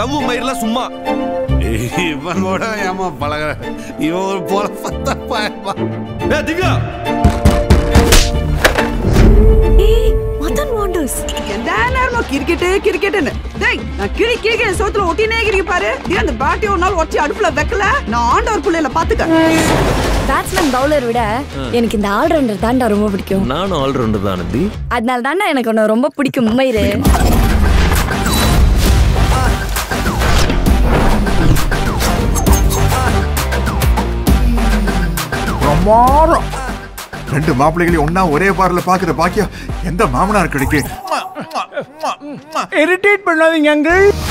love மயிரெல்லாம் சும்மா இவன் கூட ஏமா பழகுற இவன் ஒரு போல பத்தா பாயப்பா ஏ திவ்யா ஏய் மதன் வாண்டர்ஸ் எந்த நேரமும் கிரிக்கெட்டு கிரிக்கெட்டுன்னு டேய் நான் கிளி கிரிக்கெட் சோத்துல ஒட்டினே கிரிக்க பாரு டேய் அந்த பேட்டை ஒரு நாள் ஒட்டி அடுப்புல வைக்கல நான் ஆண்டவர் புள்ளையில பாத்துக்க பேட்ஸ்மேன் பவுலர் விட எனக்கு இந்த ஆல்ரவுண்டர் தாண்டா ரொம்ப பிடிக்கும் நானும் ஆல்ரவுண்டர் தான் நந்தி அதனால தாண்டா எனக்கு உன்னை ரொம்ப பிடிக்கும் மயிறு பிரமாதம் ரெண்டு மாப்பிள்ளைகளையும் ஒண்ணா ஒரே பார்ல பாக்குற பாக்கியம் எந்த மாமனார் கிடைக்கு இரிட்டேட் பண்ணாதீங்க அங்கிள்